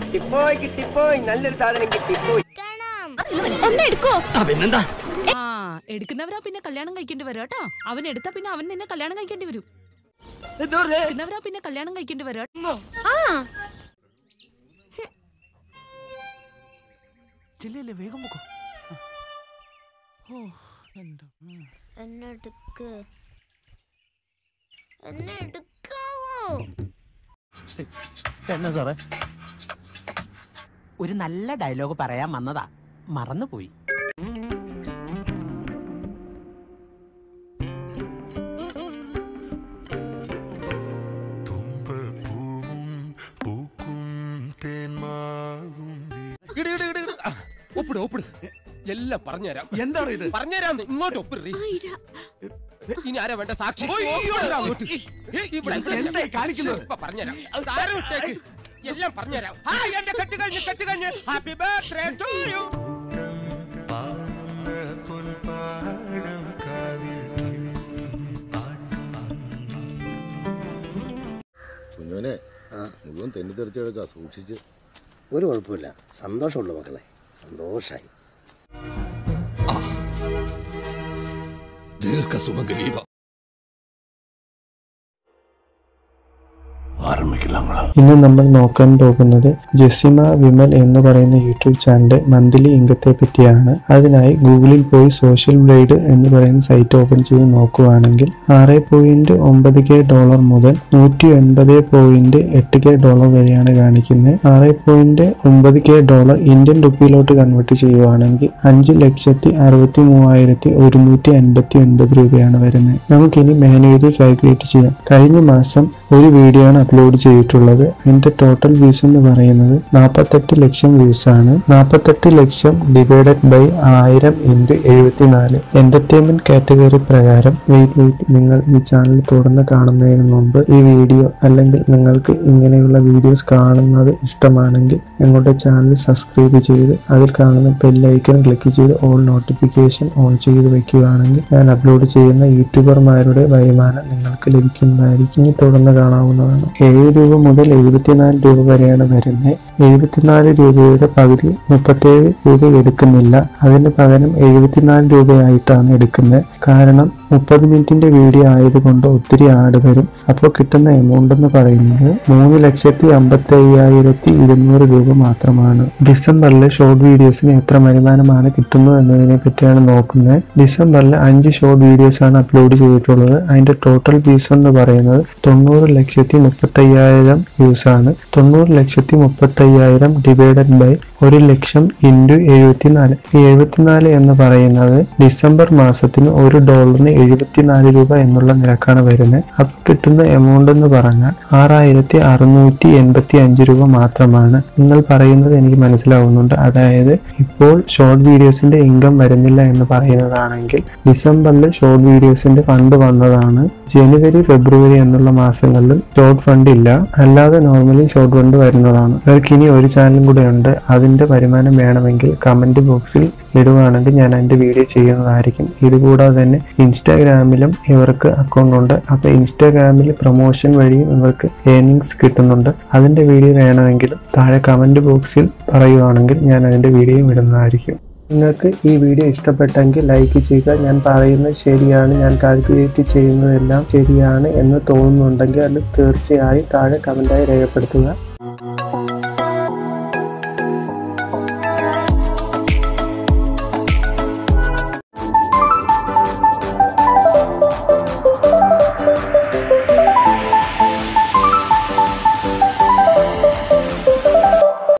കിട്ടിപ്പോയി കിട്ടിപ്പോയി നല്ലൊരു സാധനം കിട്ടിപ്പോയി ഒന്ന് എടുക്കോ പിന്നെന്താ ആ എടുക്കുന്നവരാ പിന്നെ കല്യാണം കഴിക്കേണ്ടി വരും കേട്ടോ അവൻ എടുത്താ പിന്നെ അവൻ നിന്നെ കല്യാണം കഴിക്കേണ്ടി വരും എടുക്കുന്നവരാ പിന്നെ കല്യാണം കഴിക്കേണ്ടി വരും കേട്ടോ. ആ ചെല്ലല്ലേ വേഗം പോക്കോ ഓ എന്റെ ഉം. എന്നെ എടുക്ക് എന്നെ എടുക്കാവോ എന്നാ സാറേ ഒരു നല്ല ഡയലോഗ് പറയാൻ വന്നതാ മറന്നുപോയി ഇട് ഇട് ഇട് ഇട്. ആ, ഒപ്പിട് ഒപ്പിട് എല്ലാം പറഞ്ഞുതരാം എന്താണ് ഇത് പറഞ്ഞുതരാന്ന് ഇങ്ങോട്ട് ഒപ്പിടറി ഇനി ആരാ വേണ്ട സാക്ഷി ഇങ്ങോട്ട് അങ്ങോട്ട്. ഇവിടെ എന്തായി കാണിക്കുന്നത്? ഇപ്പൊ പറഞ്ഞുതരാം താരം ഇട്ടേക്ക്. എല്ലാം പറഞ്ഞുതരാം ആ എന്റെ കെട്ട് കഴിഞ്ഞ് കെട്ട് കഴിഞ്ഞ് ഹാപ്പി ബർത്ത്ഡേ ടു യു കുഞ്ഞോനെ മുഴുവൻ തെന്നി തെറിച്ചെടുക്കുക സൂക്ഷിച്ച് ഒരു കുഴപ്പമില്ല സന്തോഷമുള്ളൂ മക്കളെ സന്തോഷായി ദീർഘ സുമംഗലീപ ഇന്ന് നമ്മൾ നോക്കാൻ പോകുന്നത് ജെസിമ വിമൽ എന്ന് പറയുന്ന യൂട്യൂബ് ചാനലിന്റെ മന്ത്ലി ഇൻകത്തെ പറ്റിയാണ് അതിനായി ഗൂഗിളിൽ പോയി സോഷ്യൽ ബ്ലേഡ് എന്ന് പറയുന്ന സൈറ്റ് ഓപ്പൺ ചെയ്ത് നോക്കുവാണെങ്കിൽ ആറ് പോയിന്റ് ഒമ്പത് കെ ഡോളർ മുതൽ നൂറ്റി ഒൻപത് പോയിന്റ് എട്ട് കെ ഡോളർ വരെയാണ് കാണിക്കുന്നത് ആറ് പോയിന്റ് ഒമ്പത് കെ ഡോളർ ഇന്ത്യൻ റുപ്പിയിലോട്ട് കൺവേർട്ട് ചെയ്യുവാണെങ്കിൽ അഞ്ച് ലക്ഷത്തി അറുപത്തി മൂവായിരത്തി ഒരുന്നൂറ്റി അൻപത്തി ഒൻപത് രൂപയാണ് വരുന്നത് നമുക്കിനി മാനുവലി കാൽക്കുലേറ്റ് ചെയ്യാം കഴിഞ്ഞ മാസം ഒരു വീഡിയോ ആണ് അപ്ലോഡ് ചെയ്തിട്ടുള്ളത് അതിന്റെ ടോട്ടൽ വ്യൂസ് എന്ന് പറയുന്നത് നാൽപ്പത്തെട്ട് ലക്ഷം വ്യൂസ് ആണ് നാൽപ്പത്തെട്ട് ലക്ഷം ഡിവൈഡഡ് ബൈ ആയിരം ഇൻറ്റു എഴുപത്തിനാല് എന്റർടൈൻമെന്റ് കാറ്റഗറി പ്രകാരം വെയിറ്റ് വെയിറ്റ് നിങ്ങൾ ഈ ചാനൽ തുറന്ന് കാണുന്നതിന് മുമ്പ് ഈ വീഡിയോ അല്ലെങ്കിൽ നിങ്ങൾക്ക് ഇങ്ങനെയുള്ള വീഡിയോസ് കാണുന്നത് ഇഷ്ടമാണെങ്കിൽ ഞങ്ങളുടെ ചാനൽ സബ്സ്ക്രൈബ് ചെയ്ത് അതിൽ കാണുന്ന ബെല്ലൈക്കൺ ക്ലിക്ക് ചെയ്ത് ഓൾ നോട്ടിഫിക്കേഷൻ ഓൺ ചെയ്ത് വെക്കുകയാണെങ്കിൽ ഞാൻ അപ്ലോഡ് ചെയ്യുന്ന യൂട്യൂബർമാരുടെ വരുമാനം നിങ്ങൾക്ക് ലഭിക്കുന്നതായിരിക്കും ഇനി തുടർന്ന് കാണാവുന്നതാണ് ഏഴ് രൂപ മുതൽ എഴുപത്തിനാല് രൂപ വരെയാണ് വരുന്നത് എഴുപത്തിനാല് രൂപയുടെ പകുതി മുപ്പത്തേഴ് രൂപ എടുക്കുന്നില്ല അതിന് പകരം എഴുപത്തിനാല് രൂപയായിട്ടാണ് എടുക്കുന്നത് കാരണം മുപ്പത് മിനിറ്റിന്റെ വീഡിയോ ആയതുകൊണ്ട് ഒത്തിരി ആഡ് വരും അപ്പോൾ കിട്ടുന്ന എമൗണ്ട് എന്ന് പറയുന്നത് മൂന്ന് ലക്ഷത്തി അമ്പത്തി അയ്യായിരത്തി ഇരുന്നൂറ് രൂപ മാത്രമാണ് ഡിസംബറിൽ ഷോർട്ട് വീഡിയോസിന് എത്ര വരുമാനമാണ് കിട്ടുന്നത് എന്നതിനെ പറ്റിയാണ് നോക്കുന്നത് ഡിസംബറിൽ അഞ്ച് ഷോർട്ട് വീഡിയോസ് ആണ് അപ്ലോഡ് ചെയ്തിട്ടുള്ളത് അതിന്റെ ടോട്ടൽ വ്യൂസ് എന്ന് പറയുന്നത് തൊണ്ണൂറ് ലക്ഷത്തി മുപ്പത്തി അയ്യായിരം വ്യൂസ് ആണ് തൊണ്ണൂറ് ലക്ഷത്തി മുപ്പത്തി അയ്യായിരം ഡിവൈഡഡ് ബൈ ഒരു ലക്ഷം ഇൻറ്റു എഴുപത്തിനാല് ഈ എഴുപത്തിനാല് എന്ന് പറയുന്നത് ഡിസംബർ മാസത്തിന് ഒരു ഡോളറിന് എഴുപത്തിനാല് രൂപ എന്നുള്ള നിരക്കാണ് വരുന്നത് അപ്പോൾ കിട്ടുന്ന എമൗണ്ട് എന്ന് പറഞ്ഞാൽ ആറായിരത്തി അറുന്നൂറ്റി എൺപത്തി അഞ്ച് രൂപ മാത്രമാണ് നിങ്ങൾ പറയുന്നത് എനിക്ക് മനസ്സിലാവുന്നുണ്ട് അതായത് ഇപ്പോൾ ഷോർട്ട് വീഡിയോസിന്റെ ഇൻകം വരുന്നില്ല എന്ന് പറയുന്നതാണെങ്കിൽ ഡിസംബറിൽ ഷോർട്ട് വീഡിയോസിന്റെ ഫണ്ട് വന്നതാണ് ജനുവരി ഫെബ്രുവരി എന്നുള്ള മാസങ്ങളിൽ ഷോർട്ട് ഫണ്ട് ഇല്ല അല്ലാതെ നോർമലി ഷോർട്ട് ഫണ്ട് വരുന്നതാണ് ഇവർക്ക് ഇനി ഒരു ചാനലും കൂടെ ഉണ്ട് അതിന്റെ വരുമാനം വേണമെങ്കിൽ കമന്റ് ബോക്സിൽ ഇടുകയാണെങ്കിൽ ഞാൻ അതിന്റെ വീഡിയോ ചെയ്യുന്നതായിരിക്കും ഇതുകൂടാതെ തന്നെ ഇൻസ്റ്റാഗ്രാമിലും ഇവർക്ക് അക്കൗണ്ട് ഉണ്ട് അപ്പൊ ഇൻസ്റ്റാഗ്രാമിൽ പ്രൊമോഷൻ വഴിയും ഇവർക്ക് ഏർണിങ്സ് കിട്ടുന്നുണ്ട് അതിന്റെ വീഡിയോ വേണമെങ്കിൽ താഴെ കമന്റ് ബോക്സിൽ പറയുകയാണെങ്കിൽ ഞാൻ അതിന്റെ വീഡിയോ ഇടുന്നതായിരിക്കും നിങ്ങൾക്ക് ഈ വീഡിയോ ഇഷ്ടപ്പെട്ടെങ്കിൽ ലൈക്ക് ചെയ്യുക ഞാൻ പറയുന്നത് ശരിയാണ് ഞാൻ കാൽക്കുലേറ്റ് ചെയ്യുന്നതെല്ലാം ശരിയാണ് എന്ന് തോന്നുന്നുണ്ടെങ്കിൽ അത് തീർച്ചയായും താഴെ കമൻറ്റായി രേഖപ്പെടുത്തുക